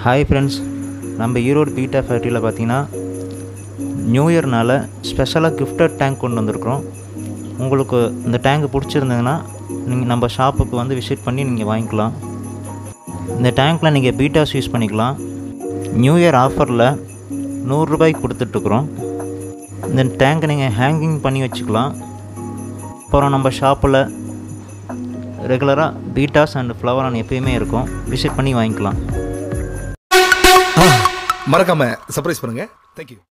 hi friends நம்ம Erode beta ஃபேக்ட்ரியில் பார்த்தீங்கன்னா நியூ இயர்னால் ஸ்பெஷலாக கிஃப்டட் டேங்க் கொண்டு வந்திருக்கிறோம் உங்களுக்கு இந்த டேங்க் பிடிச்சிருந்ததுன்னா நீங்கள் நம்ம ஷாப்புக்கு வந்து விசிட் பண்ணி நீங்கள் வாங்கிக்கலாம் இந்த டேங்க்கில் நீங்கள் பீட்டாஸ் யூஸ் பண்ணிக்கலாம் நியூ இயர் ஆஃபரில் நூறுரூபாய்க்கு கொடுத்துட்ருக்குறோம் இந்த டேங்கை நீங்கள் ஹேங்கிங் பண்ணி வச்சுக்கலாம் அப்புறம் நம்ம ஷாப்பில் ரெகுலராக பீட்டாஸ் அண்ட் ஃப்ளவர் ஆன் எப்பயுமே இருக்கும் விசிட் பண்ணி வாங்கிக்கலாம் மறக்காம சர்ப்ரைஸ் பண்ணுங்க தேங்க்யூ